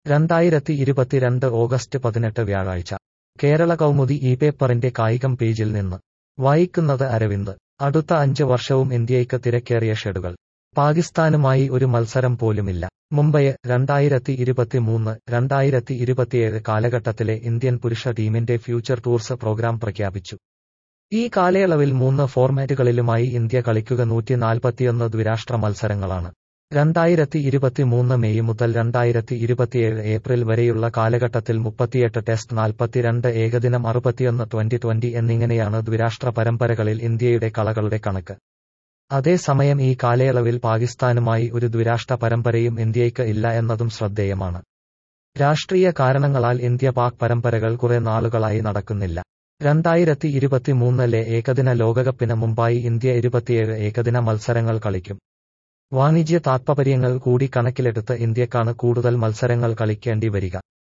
രണ്ടായിരത്തി ഇരുപത്തിരണ്ട് ഓഗസ്റ്റ് പതിനെട്ട് വ്യാഴാഴ്ച കേരള കൗമുദി ഈ പേപ്പറിന്റെ കായികം പേജിൽ നിന്ന് വായിക്കുന്നത് അരവിന്ദ് അടുത്ത അഞ്ച് വർഷവും ഇന്ത്യയ്ക്ക് തിരക്കേറിയ ഷെഡുകൾ പാകിസ്ഥാനുമായി ഒരു മത്സരം പോലുമില്ല മുംബൈ രണ്ടായിരത്തി ഇരുപത്തിമൂന്ന് രണ്ടായിരത്തി ഇരുപത്തിയേഴ് കാലഘട്ടത്തിലെ ഇന്ത്യൻ പുരുഷ ടീമിന്റെ ഫ്യൂച്ചർ ടൂർസ് പ്രോഗ്രാം പ്രഖ്യാപിച്ചു ഈ കാലയളവിൽ മൂന്ന് ഫോർമാറ്റുകളിലുമായി ഇന്ത്യ കളിക്കുക നൂറ്റി നാൽപ്പത്തിയൊന്ന് ദ്വിരാഷ്ട്ര മത്സരങ്ങളാണ് രണ്ടായിരത്തി ഇരുപത്തിമൂന്ന് മെയ് മുതൽ രണ്ടായിരത്തി ഇരുപത്തിയേഴ് ഏപ്രിൽ വരെയുള്ള കാലഘട്ടത്തിൽ മുപ്പത്തിയെട്ട് ടെസ്റ്റ് നാൽപ്പത്തിരണ്ട് ഏകദിനം അറുപത്തിയൊന്ന് ട്വന്റി ട്വന്റി എന്നിങ്ങനെയാണ് ദ്വിരാഷ്ട്ര പരമ്പരകളിൽ ഇന്ത്യയുടെ കളകളുടെ കണക്ക് അതേസമയം ഈ കാലയളവിൽ പാകിസ്ഥാനുമായി ഒരു ദ്വിരാഷ്ട്ര പരമ്പരയും ഇന്ത്യയ്ക്ക് ഇല്ല എന്നതും ശ്രദ്ധേയമാണ് രാഷ്ട്രീയ കാരണങ്ങളാൽ ഇന്ത്യ പാക് പരമ്പരകൾ കുറെ നാളുകളായി നടക്കുന്നില്ല രണ്ടായിരത്തി ഇരുപത്തിമൂന്നിലെ ഏകദിന ലോകകപ്പിന് മുമ്പായി ഇന്ത്യ ഇരുപത്തിയേഴ് ഏകദിന മത്സരങ്ങൾ കളിക്കും വാണിജ്യ താത്പര്യങ്ങൾ കൂടി കണക്കിലെടുത്ത് ഇന്ത്യക്കാണ് കൂടുതൽ മത്സരങ്ങൾ കളിക്കേണ്ടി വരിക